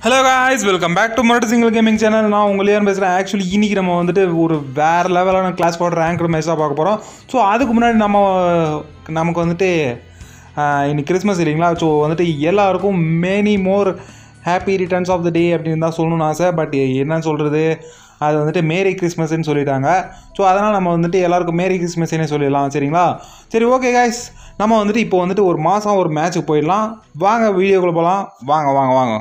hello guys welcome back to மறுட்டு single gaming channel நான் உங்களே பேசுகிறேன் ஆக்சுவலி இன்னைக்கு நம்ம வந்துட்டு ஒரு வேறு லெவலான கிளாஸ் போடுற ரேங்க் மேட்சாக பார்க்க போகிறோம் ஸோ அதுக்கு முன்னாடி நம்ம நமக்கு வந்துட்டு ஆஹ், இன்னைக்கு கிறிஸ்மஸ் இல்லைங்களா ஸோ வந்துட்டு எல்லாருக்கும் many more happy returns of the day அப்படின்னு தான் சொல்லணும்னு ஆசை பட் என்ன சொல்கிறது அது வந்துட்டு மேரி கிறிஸ்மஸ்ன்னு சொல்லிட்டாங்க ஸோ அதனால் நம்ம வந்துட்டு எல்லாருக்கும் மேரி கிறிஸ்மஸ்னே சொல்லிடலாம் சரிங்களா சரி ஓகே காய்ஸ் நம்ம வந்துட்டு இப்போ வந்துட்டு ஒரு மாதம் ஒரு மேட்ச்சுக்கு போயிடலாம் வாங்க வீடியோக்குள்ளே போகலாம் வாங்க வாங்க வாங்க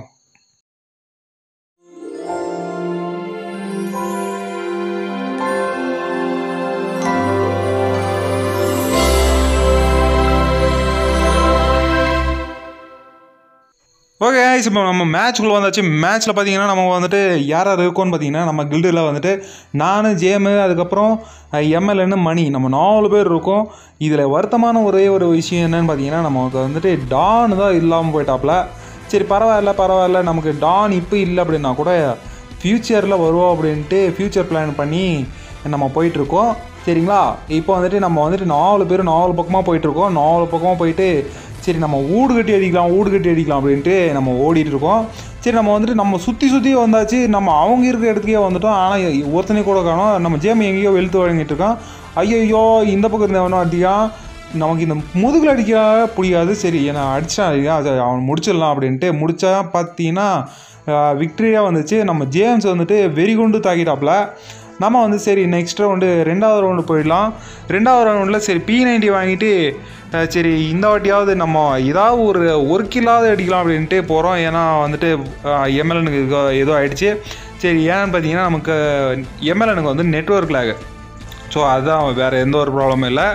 ஓகே இப்போ நம்ம மேட்ச்குள்ளே வந்தாச்சு மேட்ச்சில் பார்த்தீங்கன்னா நம்ம வந்துட்டு யார் யார் இருக்கோம்னு பார்த்தீங்கன்னா நம்ம கில்டில் வந்துட்டு நான் ஜேமு அதுக்கப்புறம் எம்எல்ஏன்னு மணி நம்ம நாலு பேர் இருக்கோம் இதில் வருத்தமான ஒரே ஒரு விஷயம் என்னன்னு பார்த்தீங்கன்னா நமக்கு வந்துட்டு டான் தான் இல்லாமல் போயிட்டாப்புல சரி பரவாயில்ல பரவாயில்ல நமக்கு டான் இப்போ இல்லை அப்படின்னா கூட ஃப்யூச்சரில் வருவோம் அப்படின்ட்டு ஃப்யூச்சர் பிளான் பண்ணி நம்ம போயிட்டுருக்கோம் சரிங்களா இப்போ வந்துட்டு நம்ம வந்துட்டு நாலு பேர் நாலு பக்கமாக போயிட்டுருக்கோம் நாலு பக்கமாக போயிட்டு சரி நம்ம ஊடு கட்டி அடிக்கலாம் ஊடு கட்டி அடிக்கலாம் அப்படின்ட்டு நம்ம ஓடிட்டு இருக்கோம் சரி நம்ம வந்துட்டு நம்ம சுற்றி சுற்றி வந்தாச்சு நம்ம அவங்க இருக்கிற இடத்துக்கே வந்துட்டோம் ஆனால் ஒருத்தனே கூட காணோம் நம்ம ஜேம் எங்கேயோ வெளுத்து வழங்கிட்டு இருக்கான் ஐயோ இந்த பக்கம் இருந்தவனோ அடிக்கான் நமக்கு இந்த முதுகில் அடிக்க பிடிக்காது சரி நான் அடிச்சான் இல்லையா அது அவன் முடிச்சிடலாம் அப்படின்ட்டு முடிச்சா பார்த்தீங்கன்னா விக்டரியாக வந்துச்சு நம்ம ஜேம்ஸ் வந்துட்டு வெறி கொண்டு தாக்கிட்டாப்புல நம்ம வந்து சரி நெக்ஸ்ட் ரவுண்டு ரெண்டாவது ரவுண்டு போயிடலாம் ரெண்டாவது ரவுண்டில் சரி பி நைன்டி வாங்கிட்டு அஹ், சரி இந்த வாட்டியாவது நம்ம ஏதாவது ஒரு ஒரு கில்லாவது அடிக்கலாம் அப்படின்ட்டு போகிறோம் ஏன்னா வந்துட்டு எம்எல்எனுக்கு ஏதோ ஆயிடுச்சு சரி ஏன்னு பார்த்தீங்கன்னா நமக்கு எம்எல்எனுக்கு வந்து நெட்ஒர்க் லேக் ஸோ அதுதான் வேறு எந்த ஒரு ப்ராப்ளமும் இல்லை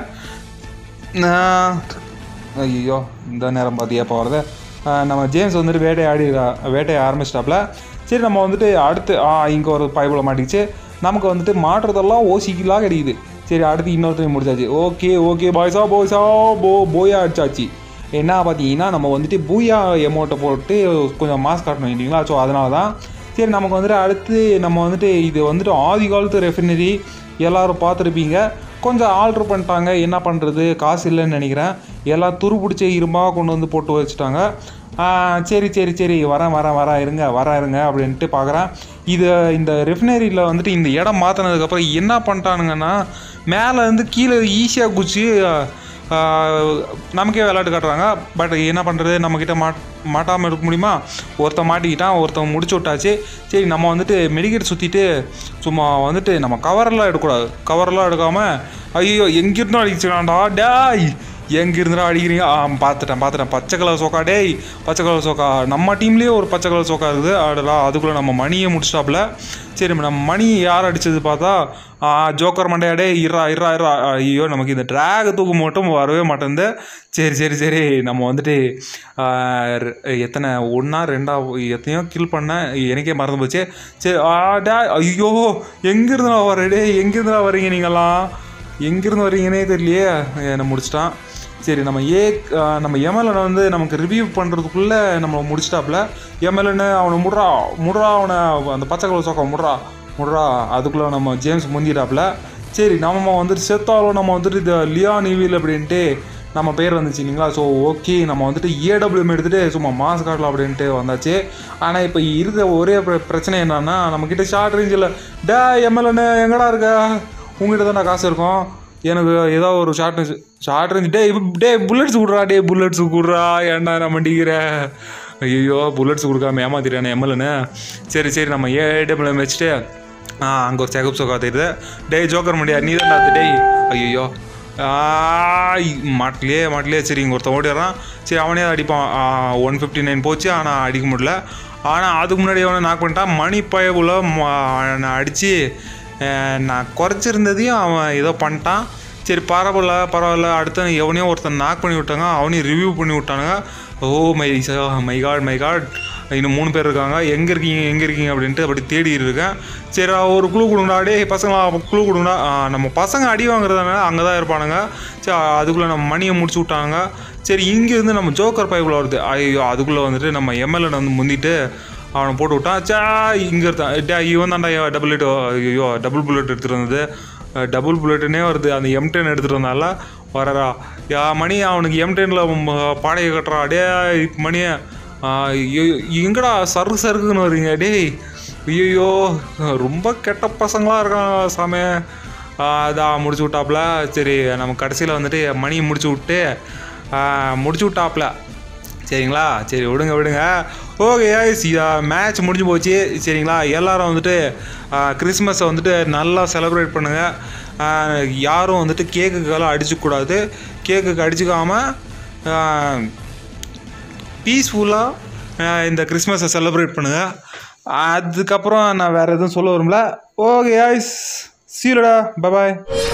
ஐயோ இந்த நேரம் பார்த்தியா போகிறது நம்ம ஜேம்ஸ் வந்துட்டு வேட்டையாடி வேட்டையை ஆரம்பிச்சிட்டாப்புல சரி நம்ம வந்துட்டு அடுத்து ஆ இங்கே ஒரு பைப்பில் மாட்டிக்கிச்சு நமக்கு வந்துட்டு மாட்டுறதெல்லாம் ஓசிக்கலாக கிடைக்குது சரி அடுத்து இன்னொருத்தையும் முடிச்சாச்சு ஓகே ஓகே பாய்ஸா பாய்ஸா போ போயா அடிச்சாச்சு என்ன பார்த்தீங்கன்னா நம்ம வந்துட்டு பூயா எமௌண்ட்டை போட்டு கொஞ்சம் மாஸ்க் காட்டணும் இல்லைங்களா ஸோ அதனால தான் சரி நமக்கு வந்துட்டு அடுத்து நம்ம வந்துட்டு இது வந்துட்டு ஆதி காலத்து ரெஃபினரி எல்லாரும் பார்த்துருப்பீங்க கொஞ்சம் ஆல்ட்ரு பண்ணிட்டாங்க என்ன பண்ணுறது காசு இல்லைன்னு நினைக்கிறேன் எல்லாம் துரு பிடிச்ச இரும்பாக கொண்டு வந்து போட்டு வச்சுட்டாங்க ஆ, சரி சரி சரி வரேன் வரேன் வரேன் இருங்க வரேன் இருங்க அப்படின்ட்டு பார்க்குறேன் இது இந்த ரெஃபினரியில் வந்துட்டு இந்த இடம் மாற்றினதுக்கப்புறம் என்ன பண்ணிட்டானுங்கன்னா மேலே இருந்து கீழே ஈஸியாக குச்சி நமக்கே விளையாட்டு காட்டுறாங்க பட் என்ன பண்ணுறது நம்மக்கிட்ட மாட் மாட்டாமல் இருக்க முடியுமா ஒருத்தன் மாட்டிக்கிட்டான் ஒருத்தன் முடிச்சு விட்டாச்சு சரி நம்ம வந்துட்டு மெடிக்கெட் சுற்றிட்டு சும்மா வந்துட்டு நம்ம கவரெல்லாம் எடுக்கக்கூடாது கவரெல்லாம் எடுக்காமல் ஐயோ எங்கிருந்தோ அடிச்சுக்கலாம்டா டேய் எங்கிருந்துடா அடிக்கிறீங்க ஆ பார்த்துட்டேன் பார்த்துட்டேன் பச்சை கலர் சோக்கா டேய் பச்சை கலர் சோக்கா நம்ம டீம்லேயே ஒரு பச்சை கலர் சோக்கா இருக்குது அடடா அதுக்குள்ளே நம்ம மணியை முடிச்சிட்டாப்புல சரி நம்ம மணி யார் அடிச்சது பார்த்தா ஆ, ஜோக்கர் மண்டையா டே இறா இறா இறா ஐயோ நமக்கு இந்த ட்ராக் தூக்கு மட்டும் வரவே மாட்டேங்குது சரி சரி சரி நம்ம வந்துட்டு ஆ, ரெ- எத்தனை ஒன்றா ரெண்டா எத்தனையோ கில் பண்ணேன் எனக்கே மறந்து போச்சு சரி ஆடா ஐயோ எங்கேருந்து வர டே எங்கேருந்து வரீங்க நீங்களாம் எங்கேருந்து வரீங்கன்னே தெரியலையே என்னை முடிச்சிட்டான் சரி நம்ம ஏ ஆஹ் நம்ம எம்எல்ஏனை வந்து நமக்கு ரிவ்யூ பண்ணுறதுக்குள்ளே நம்ம முடிச்சிட்டாப்புல எம்எல்ஏன்னு அவனை முட்றா முட்றா அவனை அந்த பச்சை கலர் சோக்கா முட்றா முட்றா அதுக்குள்ளே நம்ம ஜேம்ஸ் முந்திட்டாப்புல சரி நம்ம வந்துட்டு செத்தாலும் நம்ம வந்துட்டு இந்த லியான் ஈவில் அப்படின்ட்டு நம்ம பேர் வந்துச்சு இல்லைங்களா ஸோ ஓகே நம்ம வந்துட்டு ஏடபிள்யூஎம் எடுத்துகிட்டு சும்மா மாஸ் காட்டலாம் அப்படின்ட்டு வந்தாச்சு ஆனால் இப்போ இருக்கிற ஒரே பிர- பிரச்சனை என்னன்னா நம்மக்கிட்ட ஷார்ட் ரேஞ்சில் டே எம்எல்ஏன்னு எங்கடா இருக்க உங்ககிட்ட தானே காசு இருக்கும் எனக்கு ஏதோ ஒரு ஷார்ட் ரேஞ்ச் ஷார்ட் ரேஞ்ச் டே டே புல்லட்ஸ் விட்றா டே புல்லட்ஸ் விட்றா ஏன்டா நான் மண்டிக்கிற ஐயோ புல்லட்ஸ் கொடுக்காம ஏமாத்திட்டானே எம்எல்ஏன்னு சரி சரி நம்ம ஏடபிள்யூஎம் வச்சுட்டு ஆ அங்கே ஒரு செகப் சோக்கா தெரியுது டேய் ஜோக்கர் மண்டியா நீ தான் டேய் ஐயோ மாட்டிலே மாட்டிலே சரி இங்கே ஒருத்தன் ஓடிடுறான் சரி அவனே அடிப்பான் ஒன் ஃபிஃப்டி நைன் போச்சு ஆனால் அடிக்க முடியல ஆனால் அதுக்கு முன்னாடி அவனை நாக் பண்ணிட்டான் மணி பயவுல நான் அடித்து நான் குறைச்சிருந்ததையும் அவன் ஏதோ பண்ணிட்டான் சரி பரவாயில்ல பரவாயில்ல அடுத்து எவனையோ ஒருத்தன் நாக் பண்ணி விட்டாங்க அவனையும் ரிவ்யூ பண்ணி விட்டானுங்க oh my my god my god இன்னும் மூணு பேர் இருக்காங்க எங்கே இருக்கீங்க எங்கே இருக்கீங்க அப்படின்ட்டு அப்படி தேடி இருக்கேன் சரி ஒரு குழு கொடுங்கடா டேய் பசங்களா குழு கொடுங்கடா ஆ, நம்ம பசங்க அடி வாங்குறதுனால அங்கே தான் இருப்பானுங்க சரி அதுக்குள்ளே நம்ம மணியை முடிச்சு விட்டாங்க சரி இங்கேருந்து நம்ம ஜோக்கர் பைப்பில் வருது ஐயோ அதுக்குள்ளே வந்துட்டு நம்ம எம்எல்ஏ வந்து முந்திட்டு அவனை போட்டு விட்டான் சா இங்கே இருந்தான் டே இவன் தான்டா டபுள் எயிட் ஐயோ டபுள் புல்லட் எடுத்துகிட்டு வந்தது டபுள் புல்லட்டுனே வருது அந்த எம் டென் எடுத்துகிட்டு வந்தால வரரா யா மணி அவனுக்கு எம் டெனில் பாடையை கட்டுறா டே மணியை ஐயோ எங்கடா சருக்கு சருக்குன்னு வரீங்க டேய் ஐயோ ரொம்ப கெட்ட பசங்களாக இருக்கான் சாமி ஆ, அதான் முடிச்சு விட்டாப்புல சரி நம்ம கடைசியில் வந்துட்டு மணி முடிச்சு விட்டு ஆ, முடிச்சு விட்டாப்புல சரிங்களா சரி விடுங்க விடுங்க ஓகே மேட்ச் முடிஞ்சு போச்சு சரிங்களா எல்லாரும் வந்துட்டு கிறிஸ்மஸை வந்துட்டு நல்லா செலிப்ரேட் பண்ணுங்கள் யாரும் வந்துட்டு கேக்குக்கெல்லாம் அடிச்சுக்கூடாது கேக்குக்கு அடிச்சுக்காமல் பீஸ்ஃபுல்லாக இந்த கிறிஸ்மஸை செலிப்ரேட் பண்ணுங்கள் அதுக்கப்புறம் நான் வேறு எதுவும் சொல்ல வரும்ல ஓகே ஐஸ் சீலடா பபாய்